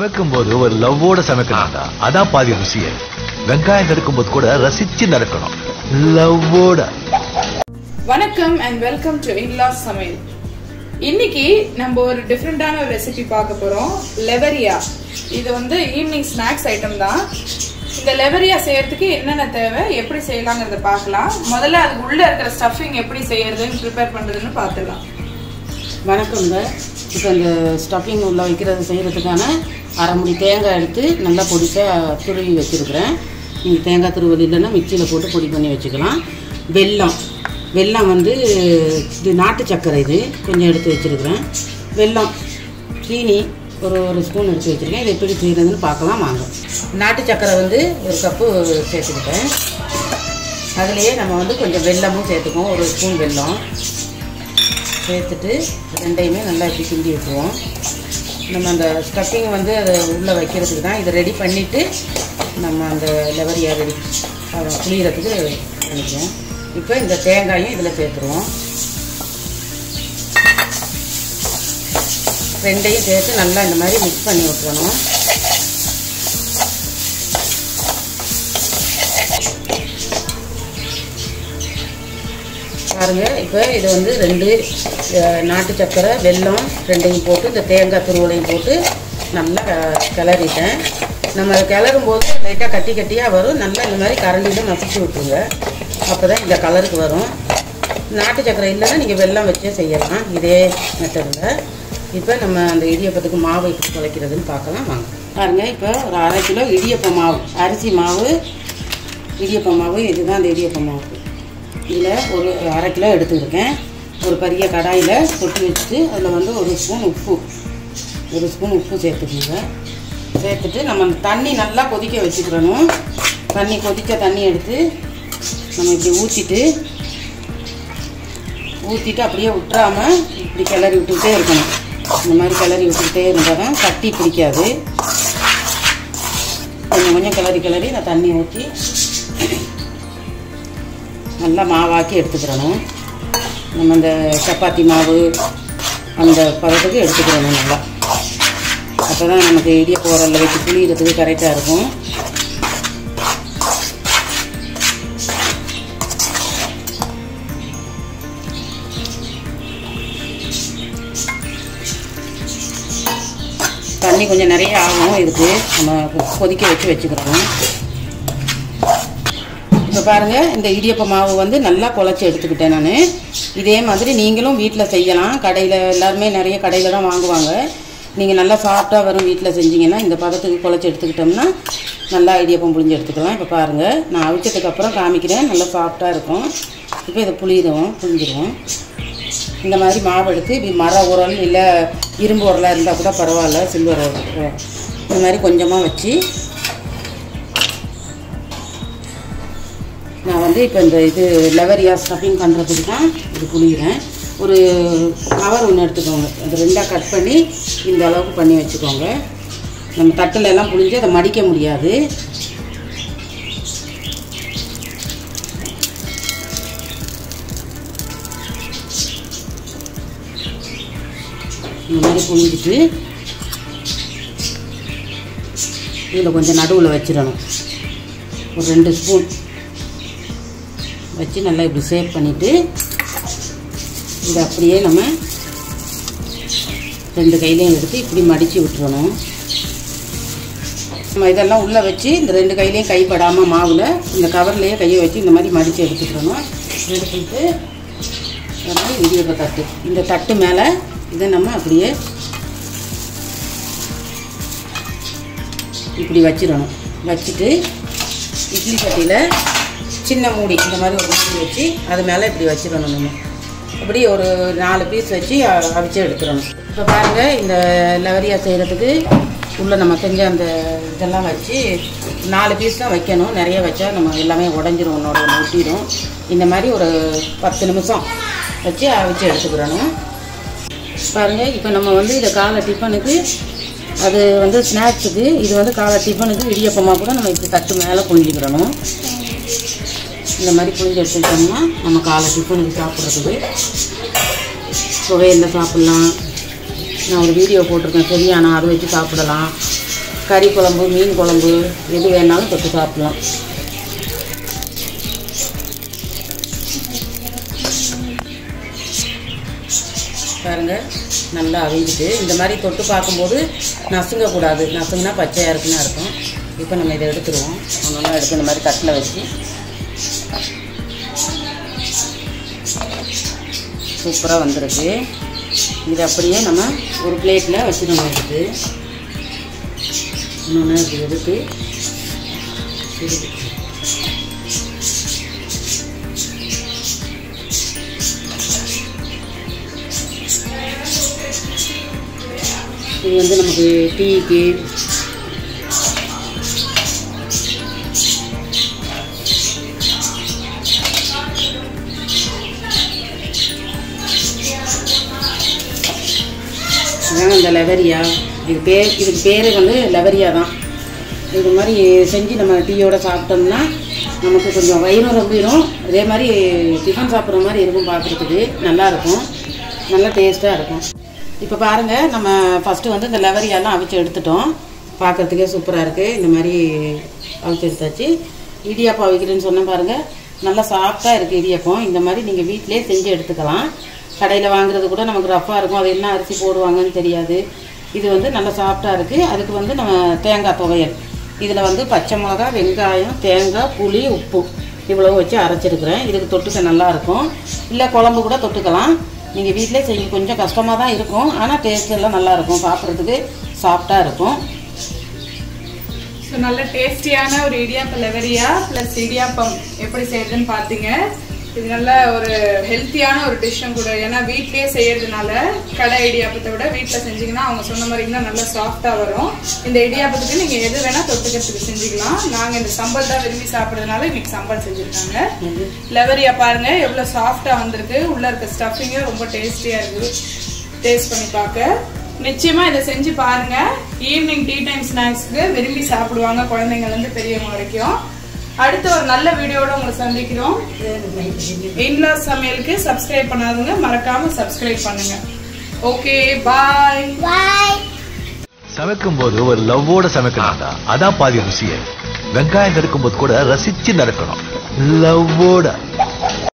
சமைக்கும் போது ஒரு லவ்வோட சமைக்கணும்டா அதான் பாதி ருசியே வெங்காயம் நறுக்கும் போது கூட ரசிச்சு நறுக்கணும் லவ்வோட வணக்கம் அண்ட் வெல்கம் டு இன்லாஸ் சமையல் இன்னைக்கு நம்ம ஒரு டிஃப்ரெண்டான ஒரு ரெசிபி பார்க்க போறோம் லெவரியா இது வந்து ஈவினிங் ஸ்நாக்ஸ் ஐட்டம் தான் இந்த லெவரியா செய்யறதுக்கு என்னென்ன தேவை எப்படி செய்யலாங்கிறத பார்க்கலாம் முதல்ல அதுக்கு உள்ள இருக்கிற ஸ்டஃபிங் எப்படி செய்யறதுன்னு ப்ரிப்பேர் பண்றதுன்னு பார்த்துக்கலாம் வணக்கங்க இப்போ இந்த ஸ்டஃபிங் உள்ள வைக்கிறது செய்கிறதுக்கான அரை முடி தேங்காய் எடுத்து நல்லா பொடிசாக துருவி வச்சுருக்கிறேன் நீங்கள் தேங்காய் துருவல் இல்லைன்னா மிக்சியில் போட்டு பொடி பண்ணி வச்சுக்கலாம் வெல்லம் வெல்லம் வந்து இது நாட்டு சர்க்கரை இது கொஞ்சம் எடுத்து வச்சுருக்கிறேன் வெல்லம் சீனி ஒரு ஒரு ஸ்பூன் எடுத்து வச்சுருக்கேன் இதை எப்படி செய்கிறதுன்னு பார்க்கலாம் வாங்க நாட்டு சர்க்கரை வந்து ஒரு கப்பு சேர்த்துக்கிட்டேன் அதுலேயே நம்ம வந்து கொஞ்சம் வெல்லமும் சேர்த்துக்குவோம் ஒரு ஸ்பூன் வெல்லம் சேர்த்துட்டு ரெண்டையுமே நல்லா இப்படி கிண்டி விட்டுருவோம் நம்ம அந்த ஸ்டஃபிங் வந்து அதை உள்ளே வைக்கிறதுக்கு தான் இதை ரெடி பண்ணிவிட்டு நம்ம அந்த லெவரியா ரெடி புளியறதுக்கு பண்ணிக்குவோம் இப்போ இந்த தேங்காயும் இதில் சேர்த்துருவோம் ரெண்டையும் சேர்த்து நல்லா இந்த மாதிரி மிக்ஸ் பண்ணி விட்டுறணும் பாருங்க இப்போ இது வந்து ரெண்டு அஹ், நாட்டு சக்கரை வெல்லம் ரெண்டையும் போட்டு இந்த தேங்காய் துருவலையும் போட்டு நல்லா க- கிளறிட்டேன் நம்ம அதை கிளறும் போது லைட்டாக கட்டி கட்டியாக வரும் நல்லா இந்த மாதிரி கரண்டியில் மசிச்சு விட்டுருங்க அப்போ தான் இந்த கலருக்கு வரும் நாட்டு சக்கரை இல்லைன்னா நீங்கள் வெல்லம் வச்சே செய்யலாம் இதே மெத்தடில் இப்போ நம்ம அந்த இடியப்பத்துக்கு மாவு எப்படி குலைக்கிறதுன்னு பார்க்கலாம் வாங்க பாருங்க இப்போ ஒரு அரை கிலோ இடியப்ப மாவு அரிசி மாவு இடியப்ப மாவு இதுதான் அந்த இடியப்ப மாவு இதில் ஒரு அரை கிலோ எடுத்துருக்கேன் ஒரு பெரிய கடாயில் கொட்டி வச்சுட்டு அதில் வந்து ஒரு ஸ்பூன் உப்பு ஒரு ஸ்பூன் உப்பு சேர்த்துக்கோங்க சேர்த்துட்டு நம்ம அந்த தண்ணி நல்லா கொதிக்க வச்சுக்கிறணும் தண்ணி கொதிக்க தண்ணி எடுத்து நம்ம இப்படி ஊற்றிட்டு ஊற்றிட்டு அப்படியே விட்டுறாம இப்படி கிளறி விட்டுக்கிட்டே இருக்கணும் இந்த மாதிரி கிளறி விட்டுக்கிட்டே இருந்தால் தான் கட்டி பிடிக்காது கொஞ்சம் கொஞ்சம் கிளறி கிளறி நான் தண்ணி ஊற்றி நல்லா மாவாக்கி எடுத்துக்கிறணும் நம்ம இந்த சப்பாத்தி மாவு அந்த பதத்துக்கு எடுத்துக்கிறணும் நல்லா அப்போ தான் நமக்கு இடியப்ப உரல்ல வச்சு புளியறதுக்கு கரெக்டாக இருக்கும் தண்ணி கொஞ்சம் நிறைய ஆகும் இதுக்கு நம்ம கொதிக்க வச்சு வச்சுக்கிறோம் இப்போ பாருங்கள் இந்த இடியப்ப மாவு வந்து நல்லா குழச்சி எடுத்துக்கிட்டேன் நான் இதே மாதிரி நீங்களும் வீட்டில் செய்யலாம் கடையில் எல்லாருமே நிறைய கடையில் தான் வாங்குவாங்க நீங்கள் நல்லா சாஃப்டாக வரும் வீட்டில் செஞ்சீங்கன்னா இந்த பதத்துக்கு குழச்சி எடுத்துக்கிட்டோம்னா நல்லா இடியப்பம் புளிஞ்சு எடுத்துக்கலாம் இப்போ பாருங்கள் நான் அவிச்சதுக்கு அப்புறம் காமிக்கிறேன் நல்லா சாஃப்டாக இருக்கும் இப்போ இதை புளியிடுவோம் புளிஞ்சிடுவோம் இந்த மாதிரி மாவு எடுத்து இப்படி மர உரல் இல்லை இரும்பு உரலாக இருந்தால் கூட பரவாயில்ல சில்வர் உரல் இந்த மாதிரி கொஞ்சமாக வச்சு நான் வந்து இப்போ இந்த இது லெவரியா ஸ்டஃபிங் பண்ணுறதுக்கு தான் இது புளிகிறேன் ஒரு கவர் ஒன்று எடுத்துக்கோங்க அது ரெண்டாக கட் பண்ணி இந்த அளவுக்கு பண்ணி வச்சுக்கோங்க நம்ம தட்டில் எல்லாம் புளிஞ்சு அதை மடிக்க முடியாது இந்த மாதிரி புளிஞ்சிட்டு இதில் கொஞ்சம் நடுவில் வச்சிடணும் ஒரு ரெண்டு ஸ்பூன் வச்சு நல்லா இப்படி சேவ் பண்ணிவிட்டு இதை அப்படியே நம்ம ரெண்டு கையிலையும் எடுத்து இப்படி மடித்து விட்டுறணும் நம்ம இதெல்லாம் உள்ளே வச்சு இந்த ரெண்டு கையிலையும் கைப்படாமல் மாவில் இந்த கவர்லேயே கையை வச்சு இந்த மாதிரி மடித்து எடுத்துக்கிறணும் எடுத்துட்டு இந்த மாதிரி இடியப்ப தட்டு இந்த தட்டு மேலே இதை நம்ம அப்படியே இப்படி வச்சிடணும் வச்சுட்டு இட்லி சட்டியில் சின்ன மூடி இந்த மாதிரி ஒரு மூடி வச்சு அது மேலே இப்படி வச்சிடணும் நம்ம அப்படி ஒரு நாலு பீஸ் வச்சு அ- அவிச்சு எடுத்துடணும் இப்போ பாருங்கள் இந்த லவரியா செய்கிறதுக்கு உள்ளே நம்ம செஞ்ச அந்த இதெல்லாம் வச்சு நாலு பீஸ் தான் வைக்கணும் நிறைய வச்சா நம்ம எல்லாமே உடஞ்சிரும் ஒன்றோட ஒன்று ஒட்டிடும் இந்த மாதிரி ஒரு பத்து நிமிஷம் வச்சு அவிச்சு எடுத்துக்கிறணும் பாருங்கள் இப்போ நம்ம வந்து இதை காலை டிஃபனுக்கு அது வந்து ஸ்நாக்ஸுக்கு இது வந்து காலை டிஃபனுக்கு இடியப்பமாக கூட நம்ம இப்படி தட்டு மேலே புழிஞ்சிக்கிறணும் இந்த மாதிரி புழிஞ்சு எடுத்துக்கிட்டோம்னா நம்ம காலை டிஃபனுக்கு சாப்பிட்றதுக்கு துவையலில் சாப்பிட்லாம் நான் ஒரு வீடியோ போட்டிருக்கேன் சரியானா அதை வச்சு சாப்பிடலாம் கறி குழம்பு மீன் குழம்பு எது வேணாலும் தொட்டு சாப்பிடலாம் பாருங்க நல்லா அவிஞ்சிட்டு இந்த மாதிரி தொட்டு பார்க்கும்போது நசுங்கக்கூடாது நசுங்கினா பச்சையாக இருக்குன்னு அர்த்தம் இப்போ நம்ம இதை எடுத்துருவோம் ஒன்றா எடுத்து இந்த மாதிரி தட்டில் வச்சு சூப்பராக வந்திருக்கு இது அப்படியே நம்ம ஒரு பிளேட்டில் வச்சுக்கணும் எடுத்து இன்னொன்று இப்படி எடுத்து இது இது வந்து நமக்கு டீக்கு இதாங்க இந்த லெவரியா இது பேர் இதுக்கு பேர் வந்து லெவரியா தான் இது மாதிரி செஞ்சு நம்ம டீயோட சாப்பிட்டோம்னா நமக்கு கொஞ்சம் வயிறும் ரொம்பிடும் அதே மாதிரி டிஃபன் சாப்பிட்ற மாதிரி இருக்கும் பார்க்குறதுக்கு நல்லாயிருக்கும் நல்லா டேஸ்ட்டாக இருக்கும் இப்போ பாருங்கள் நம்ம ஃபஸ்ட்டு வந்து இந்த லெவரியாலாம் அவிச்சு எடுத்துட்டோம் பார்க்குறதுக்கே சூப்பராக இருக்குது இந்த மாதிரி அவிச்சு எடுத்தாச்சு இடியாப்பம் அவிக்கிறேன்னு சொன்னேன் பாருங்கள் நல்லா சாஃப்டாக இருக்குது இடியாப்பம் இந்த மாதிரி நீங்கள் வீட்டிலே செஞ்சு எடுத்துக்கலாம் கடையில் வாங்குறது கூட நமக்கு ரஃப்பாக இருக்கும் அது என்ன அரிசி போடுவாங்கன்னு தெரியாது இது வந்து நல்லா சாஃப்டாக இருக்குது அதுக்கு வந்து நம்ம தேங்காய் துவையல் இதில் வந்து பச்சை மிளகா வெங்காயம் தேங்காய் புளி உப்பு இவ்வளவு வச்சு அரைச்சிருக்கிறேன் இதுக்கு தொட்டுக்க நல்லாயிருக்கும் இல்லை குழம்பு கூட தொட்டுக்கலாம் நீங்கள் வீட்டிலே செய்ய கொஞ்சம் கஷ்டமாக தான் இருக்கும் ஆனால் டேஸ்ட் எல்லாம் நல்லாயிருக்கும் சாப்பிட்றதுக்கு சாஃப்டாக இருக்கும் ஸோ நல்ல டேஸ்டியான ஒரு இடியாப்ப லெவரியா ப்ளஸ் இடியாப்பம் எப்படி செய்யறதுன்னு பார்த்தீங்க இது நல்ல ஒரு ஹெல்த்தியான ஒரு டிஷ்ஷும் கூட ஏன்னா வீட்லயே செய்யறதுனால கடை இடியாப்பத்தை விட வீட்டில் செஞ்சீங்கன்னா அவங்க சொன்ன மாதிரி இன்னும் நல்லா சாஃப்டாக வரும் இந்த இடியாப்பத்துக்கு நீங்கள் எது வேணால் தொட்டுக்கிறதுக்கு செஞ்சுக்கலாம் நாங்கள் இந்த சம்பல் தான் விரும்பி சாப்பிட்றதுனால இன்னைக்கு சம்பல் செஞ்சுருக்காங்க லெவரியா பாருங்க எவ்வளோ சாஃப்டாக வந்திருக்கு உள்ள இருக்க ஸ்டஃபிங்கும் ரொம்ப டேஸ்டியாக இருக்குது டேஸ்ட் பண்ணி பார்க்க நிச்சயமா இதை செஞ்சு பாருங்க ஈவினிங் டீ டைம் ஸ்நாக்ஸ்க்கு விரும்பி சாப்பிடுவாங்க குழந்தைங்கள்ல இருந்து பெரியவங்க வரைக்கும் அடுத்த ஒரு நல்ல வீடியோட உங்களை சந்திக்கிறோம் இன்லா சமையலுக்கு சப்ஸ்கிரைப் பண்ணாதவங்க மறக்காம சப்ஸ்கிரைப் பண்ணுங்க ஓகே பாய் சமைக்கும் போது ஒரு லவ்வோட சமைக்கணும்டா அதான் பாதி ருசியே வெங்காயம் நறுக்கும் போது கூட ரசிச்சு நறுக்கணும் லவ்வோட